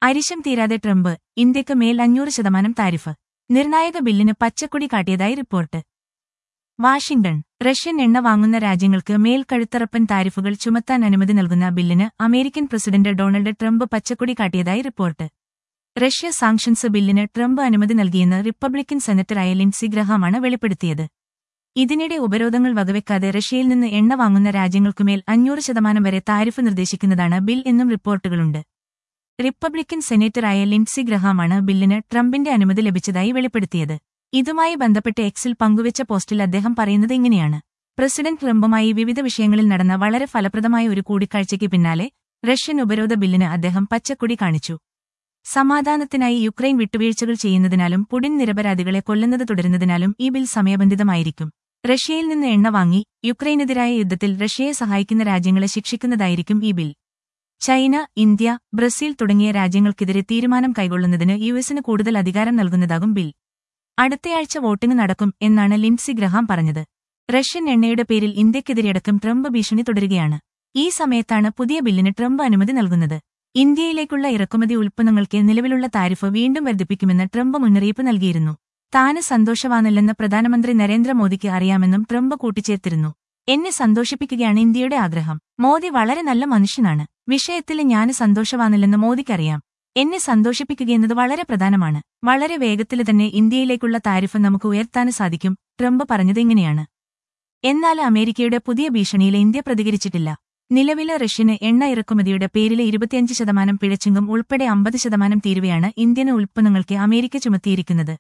അരിശം തീരാതെ ട്രംപ് ഇന്ത്യക്ക് മേൽ അഞ്ഞൂറ് ശതമാനം താരിഫ് നിർണായക ബില്ലിന് പച്ചക്കൊടി കാട്ടിയതായി റിപ്പോർട്ട് വാഷിംഗ്ടൺ റഷ്യൻ എണ്ണ വാങ്ങുന്ന രാജ്യങ്ങൾക്ക് മേൽ കഴുത്തറപ്പൻ താരിഫുകൾ ചുമത്താൻ അനുമതി നൽകുന്ന ബില്ലിന് അമേരിക്കൻ പ്രസിഡന്റ് ഡൊണാൾഡ് ട്രംപ് പച്ചക്കൊടി കാട്ടിയതായി റിപ്പോർട്ട് റഷ്യ സാങ്ഷൻസ് ബില്ലിന് ട്രംപ് അനുമതി നൽകിയെന്ന് റിപ്പബ്ലിക്കൻ സെനറ്ററായ ലിൻസി ഗ്രഹാമാണ് വെളിപ്പെടുത്തിയത് ഇതിനിടെ ഉപരോധങ്ങൾ വകവെക്കാതെ റഷ്യയിൽ നിന്ന് എണ്ണ വാങ്ങുന്ന രാജ്യങ്ങൾക്കുമേൽ അഞ്ഞൂറ് ശതമാനം വരെ താരിഫ് നിർദ്ദേശിക്കുന്നതാണ് ബിൽ എന്നും റിപ്പോർട്ടുകളുണ്ട് റിപ്പബ്ലിക്കൻ സെനറ്ററായ ലിൻസി ഗ്രഹാമാണ് ബില്ലിന് ട്രംപിന്റെ അനുമതി ലഭിച്ചതായി വെളിപ്പെടുത്തിയത് ഇതുമായി ബന്ധപ്പെട്ട് എക്സിൽ പങ്കുവച്ച പോസ്റ്റിൽ അദ്ദേഹം പറയുന്നത് ഇങ്ങനെയാണ് പ്രസിഡന്റ് ട്രംപുമായി വിവിധ വിഷയങ്ങളിൽ നടന്ന വളരെ ഫലപ്രദമായ ഒരു കൂടിക്കാഴ്ചയ്ക്ക് പിന്നാലെ റഷ്യൻ ഉപരോധ ബില്ലിന് അദ്ദേഹം പച്ചക്കൊടി കാണിച്ചു സമാധാനത്തിനായി യുക്രൈൻ വിട്ടുവീഴ്ചകൾ ചെയ്യുന്നതിനാലും പുടിൻ നിരപരാധികളെ കൊല്ലുന്നത് തുടരുന്നതിനാലും ഈ ബിൽ സമയബന്ധിതമായിരിക്കും റഷ്യയിൽ നിന്ന് എണ്ണ വാങ്ങി യുക്രൈനെതിരായ യുദ്ധത്തിൽ റഷ്യയെ സഹായിക്കുന്ന രാജ്യങ്ങളെ ശിക്ഷിക്കുന്നതായിരിക്കും ഈ ബിൽ ചൈന ഇന്ത്യ ബ്രസീൽ തുടങ്ങിയ രാജ്യങ്ങൾക്കെതിരെ തീരുമാനം കൈക്കൊള്ളുന്നതിന് യുഎസിന് കൂടുതൽ അധികാരം നൽകുന്നതാകും ബിൽ അടുത്തയാഴ്ച വോട്ടിംഗ് നടക്കും എന്നാണ് ലിൻസി ഗ്രഹാം പറഞ്ഞത് റഷ്യൻ എണ്ണയുടെ പേരിൽ ഇന്ത്യക്കെതിരെയടക്കം ട്രംപ് ഭീഷണി തുടരുകയാണ് ഈ സമയത്താണ് പുതിയ ബില്ലിന് ട്രംപ് അനുമതി നൽകുന്നത് ഇന്ത്യയിലേക്കുള്ള ഇറക്കുമതി ഉൽപ്പന്നങ്ങൾക്ക് നിലവിലുള്ള താരിഫ് വീണ്ടും വർദ്ധിപ്പിക്കുമെന്ന് ട്രംപ് മുന്നറിയിപ്പ് നൽകിയിരുന്നു താന് സന്തോഷവാനല്ലെന്ന് പ്രധാനമന്ത്രി നരേന്ദ്രമോദിക്ക് അറിയാമെന്നും ട്രംപ് കൂട്ടിച്ചേർത്തിരുന്നു എന്നെ സന്തോഷിപ്പിക്കുകയാണ് ഇന്ത്യയുടെ ആഗ്രഹം മോദി വളരെ നല്ല മനുഷ്യനാണ് വിഷയത്തിൽ ഞാന് സന്തോഷവാനല്ലെന്ന് മോദിക്കറിയാം എന്നെ സന്തോഷിപ്പിക്കുകയെന്നത് വളരെ പ്രധാനമാണ് വളരെ വേഗത്തിൽ തന്നെ ഇന്ത്യയിലേക്കുള്ള താരിഫ് നമുക്ക് ഉയർത്താൻ സാധിക്കും ട്രംപ് പറഞ്ഞത് ഇങ്ങനെയാണ് എന്നാൽ അമേരിക്കയുടെ പുതിയ ഭീഷണിയിൽ ഇന്ത്യ പ്രതികരിച്ചിട്ടില്ല നിലവിലെ റഷ്യന് എണ്ണ ഇറക്കുമതിയുടെ പേരിലെ ഇരുപത്തിയഞ്ച് ശതമാനം പിഴച്ചുങ്കം ഉൾപ്പെടെ അമ്പത് ശതമാനം തീരുവയാണ് ഇന്ത്യൻ ഉൽപ്പന്നങ്ങൾക്ക് അമേരിക്ക ചുമത്തിയിരിക്കുന്നത്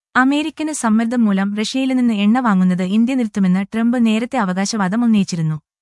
അമേരിക്കന് സമ്മർദ്ദം മൂലം റഷ്യയിൽ നിന്ന് എണ്ണ വാങ്ങുന്നത് ഇന്ത്യ നിർത്തുമെന്ന് ട്രംപ് നേരത്തെ അവകാശവാദം ഉന്നയിച്ചിരുന്നു